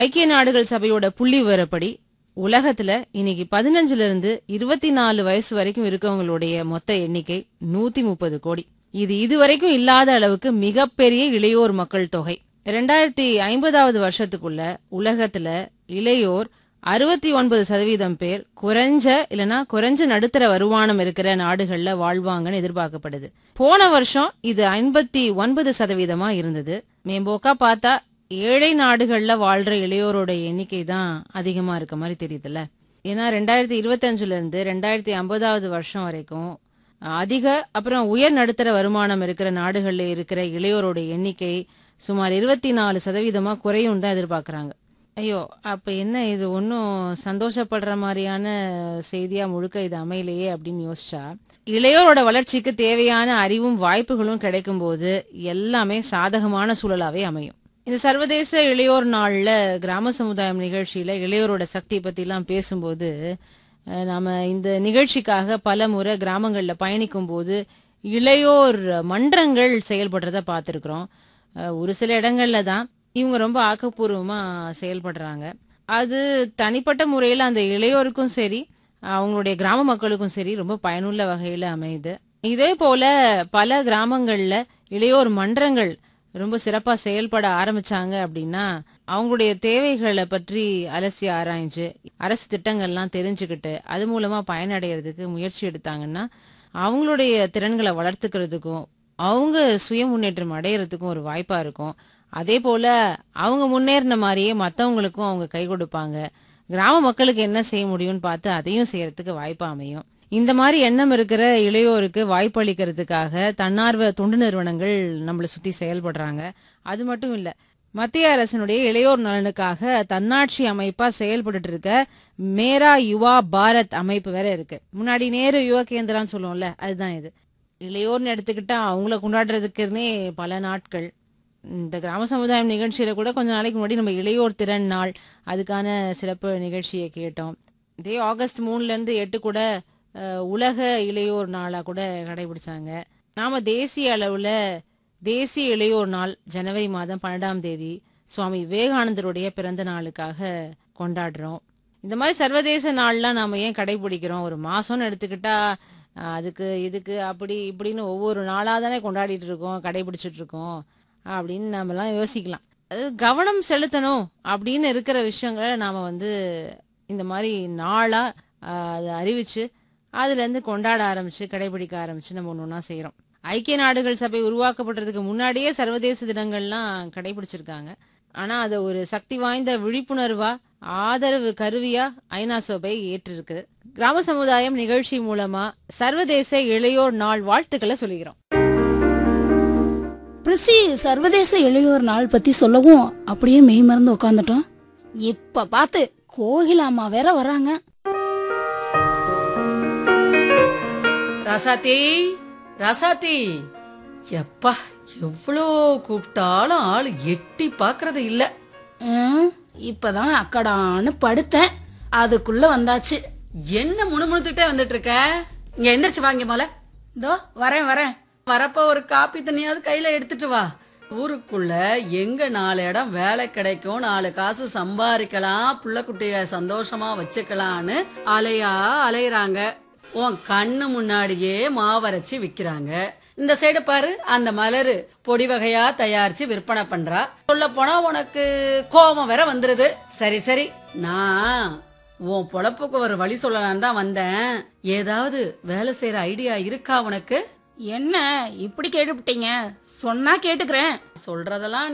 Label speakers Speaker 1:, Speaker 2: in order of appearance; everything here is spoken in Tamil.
Speaker 1: ஐக்கிய நாடுகள் சபையோட புள்ளி விவரப்படி உலகத்துல இன்னைக்கு பதினஞ்சுல இருந்து இருபத்தி நாலு வயசு வரைக்கும் இருக்கவங்களுடைய மொத்த எண்ணிக்கை நூத்தி முப்பது கோடி இது இதுவரைக்கும் இல்லாத அளவுக்கு மிகப்பெரிய இளையோர் மக்கள் தொகை ரெண்டாயிரத்தி ஐம்பதாவது வருஷத்துக்குள்ள உலகத்துல இளையோர் அறுபத்தி ஒன்பது சதவீதம் பேர் குறைஞ்ச இல்லனா குறைஞ்ச நடுத்தர வருமானம் இருக்கிற நாடுகள்ல வாழ்வாங்கன்னு எதிர்பார்க்கப்படுது போன வருஷம் இது ஐம்பத்தி ஒன்பது சதவீதமா இருந்தது மேம்போக்கா பார்த்தா ஏழை நாடுகள்ல வாழ்ற இளையோரோட எண்ணிக்கை தான் அதிகமா இருக்க மாதிரி தெரியுதுல்ல ஏன்னா ரெண்டாயிரத்தி இருபத்தஞ்சுல இருந்து ரெண்டாயிரத்தி ஐம்பதாவது வருஷம் வரைக்கும் அதிக அப்புறம் உயர் நடுத்தர வருமானம் இருக்கிற நாடுகள்ல இருக்கிற இளையோரோட எண்ணிக்கை சுமார் இருபத்தி நாலு சதவீதமா குறையும் தான் எதிர்பார்க்கறாங்க ஐயோ அப்ப என்ன இது ஒன்றும் சந்தோஷப்படுற மாதிரியான செய்தியா முழுக்க இது அமையலையே அப்படின்னு யோசிச்சா இளையோரோட வளர்ச்சிக்கு தேவையான அறிவும் வாய்ப்புகளும் கிடைக்கும் போது எல்லாமே சாதகமான சூழலாவே அமையும் இந்த சர்வதேச இளையோர் நாள்ல கிராம சமுதாயம் நிகழ்ச்சியில இளையோரோட சக்தி பத்தி எல்லாம் பேசும்போது அஹ், நாம இந்த நிகழ்ச்சிக்காக பல முறை கிராமங்கள்ல பயணிக்கும் போது இளையோர் மன்றங்கள் செயல்படுறத பார்த்துருக்குறோம் ஒரு சில இடங்கள்ல தான் இவங்க ரொம்ப ஆக்கப்பூர்வமா செயல்படுறாங்க அது தனிப்பட்ட முறையில் அந்த இளையோருக்கும் சரி அவங்களுடைய கிராம மக்களுக்கும் சரி ரொம்ப பயனுள்ள வகையில அமையுது இதே போல பல கிராமங்கள்ல இளையோர் மன்றங்கள் ரொம்ப சிறப்பா செயல்பட ஆரம்பிச்சாங்க அப்படின்னா அவங்களுடைய தேவைகளை பற்றி அலசி ஆராய்ஞ்சு அரசு திட்டங்கள்லாம் தெரிஞ்சுக்கிட்டு அது மூலமா பயனடைகிறதுக்கு முயற்சி எடுத்தாங்கன்னா அவங்களுடைய திறன்களை வளர்த்துக்கிறதுக்கும் அவங்க சுய முன்னேற்றம் அடையிறதுக்கும் ஒரு வாய்ப்பா இருக்கும் அதே போல அவங்க முன்னேறின மாதிரியே மத்தவங்களுக்கும் அவங்க கை கொடுப்பாங்க கிராம மக்களுக்கு என்ன செய்ய முடியும்னு பார்த்து அதையும் செய்யறதுக்கு வாய்ப்பா அமையும் இந்த மாதிரி எண்ணம் இருக்கிற இளையோருக்கு வாய்ப்பளிக்கிறதுக்காக தன்னார்வ தொண்டு நிறுவனங்கள் நம்மளை சுத்தி செயல்படுறாங்க அது மட்டும் இல்ல மத்திய அரசினுடைய இளையோர் நலனுக்காக தன்னாட்சி அமைப்பா செயல்பட்டு இருக்க மேரா யுவா பாரத் அமைப்பு வேற இருக்கு முன்னாடி நேரு யுவ கேந்திரான்னு சொல்லுவோம்ல அதுதான் இது இளையோர்னு எடுத்துக்கிட்டா அவங்கள கொண்டாடுறதுக்குன்னே பல நாட்கள் இந்த கிராம சமுதாயம் நிகழ்ச்சியில கூட கொஞ்ச நாளைக்கு முன்னாடி நம்ம இளையோர் திறன் நாள் அதுக்கான சிறப்பு நிகழ்ச்சியை கேட்டோம் இதே ஆகஸ்ட் மூணுல இருந்து எட்டு கூட அஹ், உலக இளையோர் நாளா கூட கடைபிடிச்சாங்க நாம தேசிய அளவுல தேசிய இளையோர் நாள் ஜனவரி மாதம் பன்னெண்டாம் தேதி சுவாமி விவேகானந்தருடைய பிறந்த நாளுக்காக கொண்டாடுறோம் இந்த மாதிரி சர்வதேச நாள்லாம் நாம ஏன் கடைபிடிக்கிறோம் ஒரு மாசம்னு எடுத்துக்கிட்டா அஹ், அதுக்கு இதுக்கு அப்படி இப்படின்னு ஒவ்வொரு நாளா தானே கொண்டாடிட்டு இருக்கோம் கடைபிடிச்சிட்டு இருக்கோம் அப்படின்னு நாமெல்லாம் யோசிக்கலாம் அது கவனம் செலுத்தணும் அப்படின்னு இருக்கிற விஷயங்களை நாம வந்து இந்த மாதிரி நாளா ஆஹ், அதை அறிவிச்சு அதுல இருந்து கொண்டாட ஆரம்பிச்சு கடைபிடிக்க ஆரம்பிச்சு நம்ம ஒன்று ஒன்றா செய்யறோம் ஐக்கிய நாடுகள் சபை உருவாக்கப்படுறதுக்கு முன்னாடியே சர்வதேச தினங்கள்லாம் கடைபிடிச்சிருக்காங்க ஆனா அதை ஒரு சக்தி வாய்ந்த விழிப்புணர்வா ஆதரவு கருவியா ஐநா சபை ஏற்றிருக்கு கிராம சமுதாயம் நிகழ்ச்சி மூலமா சர்வதேச இளையோர் நாள் வாழ்த்துக்களை சொல்லிக்கிறோம்
Speaker 2: பிரிசி சர்வதேச இளையோர் நாள் பத்தி சொல்லவும் அப்படியே மெய் மறந்து உட்காந்துட்டோம் இப்ப பார்த்து கோகிலாமா வேற வராங்க
Speaker 3: ராசாத்தி ராசாத்தி எப்பா எவ்வளோ கூப்பிட்டாலும் ஆளு எட்டி பாக்குறது இல்ல
Speaker 2: ம், இப்பதான் அக்கடான்னு படுத்தேன் அதுக்குள்ள வந்தாச்சு
Speaker 3: என்ன முணுமுணுத்துட்டே வந்துட்டு இருக்க இங்க எந்திரிச்சு வாங்க போல
Speaker 2: இதோ வரேன் வரேன்
Speaker 3: வரப்ப ஒரு காப்பி தண்ணியாவது கையில எடுத்துட்டு வா ஊருக்குள்ள எங்க நாலு இடம் வேலை கிடைக்கும் நாலு காசு சம்பாதிக்கலாம் புள்ள குட்டிய சந்தோஷமா வச்சுக்கலான்னு அலையா அலையறாங்க உன் கண்ணு முன்னாடியே மாவரைச்சு விக்கிறாங்க இந்த சைடு பாரு அந்த மலரு பொடி வகையா தயாரிச்சு விற்பனை பண்றா சொல்ல போனா உனக்கு கோபம் வேற வந்துருது சரி சரி நான் உன் பொழப்புக்கு ஒரு வழி சொல்லலான்னு தான் வந்தேன் ஏதாவது வேலை செய்யற ஐடியா இருக்கா உனக்கு
Speaker 2: என்ன இப்படி கேட்டுவிட்டீங்க சொன்னா கேட்டுக்கிறேன்
Speaker 3: சொல்றதெல்லாம்